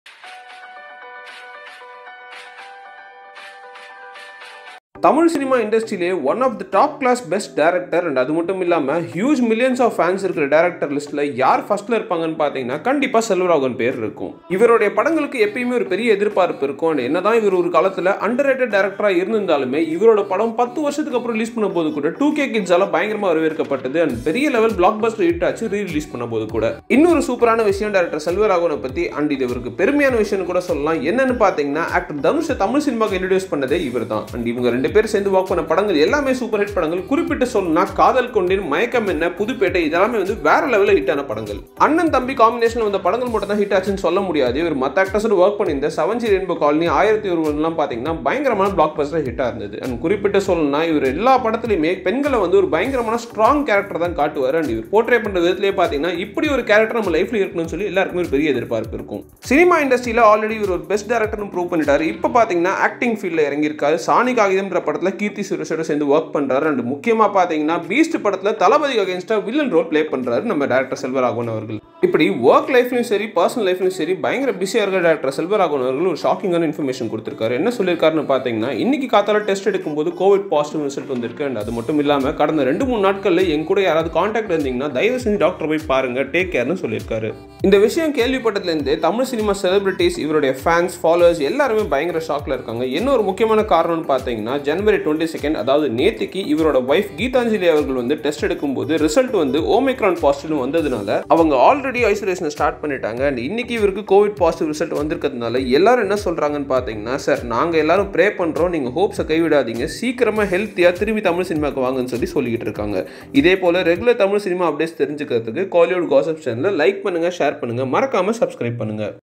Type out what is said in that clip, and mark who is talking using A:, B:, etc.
A: Tamil cinema இண்டஸ்ட்ரியிலே one of the top class best director and அது மட்டும் இல்லாமல் ஹியூஜ் மில்லியன்ஸ் ஆஃப் ஃபேன்ஸ் இருக்கிற டேரக்டர் லிஸ்ட்டில் யார் ஃபர்ஸ்ட்ல இருப்பாங்கன்னு பார்த்தீங்கன்னா கண்டிப்பாக செல்வராகவன் பேர் இருக்கும் இவருடைய படங்களுக்கு எப்பயுமே ஒரு பெரிய எதிர்பார்ப்பு இருக்கும் அண்ட் என்னதான் இவர் ஒரு காலத்தில் அண்டர் ரேட்டட் டேரக்டராக இருந்திருந்தாலுமே இவரோட படம் பத்து வருஷத்துக்கு அப்புறம் ரிலீஸ் பண்ணும்போது கூட டூ கே கிட்ஸால பயங்கரமாக வரவேற்கப்பட்டது அண்ட் பெரிய லெவல் பிளாக் பஸ்டர் ஹிட் ஆச்சு ரீ ரிலீஸ் பண்ணும்போது கூட இன்னொரு சூப்பரான விஷயம் டேரக்டர் செல்வராகவனை பற்றி அண்ட் இது இவருக்கு பெருமையான விஷயம் கூட சொல்லலாம் என்னன்னு பார்த்தீங்கன்னா ஆக்டர் தனுஷை தமிழ் சினிமாவுக்கு இன்ட்ரடியூஸ் பண்ணதே இவர் தான் அண்ட் இவங்க ரெண்டு பேர் சேர்ந்து ஒர்க் பண்ண படங்கள் எல்லாமே சூப்பர் ஹிட் படங்கள் குறிப்பிட்டு சொல்லணும்னா காதல் கொண்டின் மயக்கம் என்ன புதுப்பேட்டை இதெல்லாமே வந்து வேற லெவலில் ஹிட்டான படங்கள் அண்ணன் தம்பி காம்பினேஷன் வந்த படங்கள் மட்டும் தான் ஹிட் ஆச்சுன்னு சொல்ல முடியாது இவர் மற்ற ஆக்டர்ஸோட ஒர்க் பண்ணியிருந்த செவன் ஜி ரெயின்போ காலனி ஆயிரத்தி ஒருவன்லாம் பார்த்தீங்கன்னா பயங்கரமான பிளாக் பஸ்டர் ஹிட்டாக இருந்தது அண்ட் குறிப்பிட்டு சொல்லணும்னா இவர் எல்லா படத்துலையுமே பெண்களை வந்து ஒரு பயங்கரமான ஸ்ட்ராங் கேரக்டர் தான் காட்டுவார் அண்ட் இவர் போர்ட்ரே பண்ணுற விதத்திலே பார்த்தீங்கன்னா இப்படி ஒரு கேரக்டர் நம்ம லைஃப்ல இருக்கணும்னு சொல்லி எல்லாருக்குமே ஒரு பெரிய எதிர்பார்ப்பு இருக்கும் சினிமா இண்டஸ்ட்ரியில் ஆல்ரெடி இவர் ஒரு பெஸ்ட் டேரக்டர்னு ப்ரூவ் பண்ணிட்டாரு இப்போ பார்த்தீங்கன்னா ஆக்டிங் ஃபீல்டில் இறங்கியிருக்காரு சாணி காகிதம்ன்ற படத்தில் கீர்த்தி சுரேஷோட சேர்ந்து ஒர்க் பண்ணுறாரு அண்ட் முக்கியமாக பார்த்தீங்கன்னா பீஸ்ட் படத்தில் தளபதி அகேன்ஸ்டாக வில்லன் ரோல் ப்ளே பண்ணுறாரு நம்ம டேரக்டர் செல்வராகவன் அவர்கள் இப்படி ஒர்க் லைஃப்லையும் சரி பர்சனல் லைஃப்லையும் சரி பயங்கர பிஸியாக இருக்கிற டேரக்டர் செல்வராகவன் அவர்கள் ஒரு ஷாக்கிங்கான இன்ஃபர்மேஷன் கொடுத்துருக்காரு என்ன சொல்லியிருக்காருன்னு பார்த்தீங்கன்னா இன்னைக்கு காத்தால டெஸ்ட் எடுக்கும்போது கோவிட் பாசிட்டிவ் ரிசல்ட் வந்திருக்கு அண்ட் அது மட்டும் இல்லாமல் கடந்த ரெண்டு மூணு நாட்களில் என் கூட யாராவது காண்டாக்ட் இருந்தீங்கன்னா தயவு செஞ்சு டாக்டர் போய் பாருங்க டேக் கேர்னு சொல்லியிருக்காரு இந்த விஷயம் கேள்விப்பட்டதுலேருந்து தமிழ் சினிமா செலிபிரிட்டிஸ் இவருடைய ஃபேன்ஸ் ஃபாலோவர்ஸ் எல்லாருமே பயங்கர ஷாக்ல இருக்காங்க என்ன ஒரு முக்கியமான காரணம்னு பார்த்தீங்கன்னா ஜனவரி டுவெண்ட்டி செகண்ட் அதாவது நேத்திக்கு இவரோட ஒய்ஃப் கீதாஞ்சலி அவர்கள் வந்து டெஸ்ட் எடுக்கும்போது ரிசல்ட் வந்து ஓமிக்ரான் பாசிட்டிவ் வந்ததுனால அவங்க ஆல்ரெடி ஐசோலேஷனை ஸ்டார்ட் பண்ணிட்டாங்க அண்ட் இன்னைக்கு இவருக்கு கோவிட் பாசிட்டிவ் ரிசல்ட் வந்திருக்கிறதுனால எல்லாரும் என்ன சொல்றாங்கன்னு பார்த்தீங்கன்னா சார் நாங்கள் எல்லாரும் ப்ரே பண்ணுறோம் நீங்கள் ஹோப்ஸை கைவிடாதீங்க சீக்கிரமாக ஹெல்த்தியாக திரும்பி தமிழ் சினிமாவுக்கு வாங்கன்னு சொல்லி சொல்லிக்கிட்டு இருக்காங்க இதே போல் ரெகுலர் தமிழ் சினிமா அப்டேட்ஸ் தெரிஞ்சுக்கிறதுக்கு காலிவுட் காசப் சேனலை லைக் பண்ணுங்க ஷேர் பண்ணுங்க மறக்காம சப்ஸ்கிரைப் பண்ணுங்க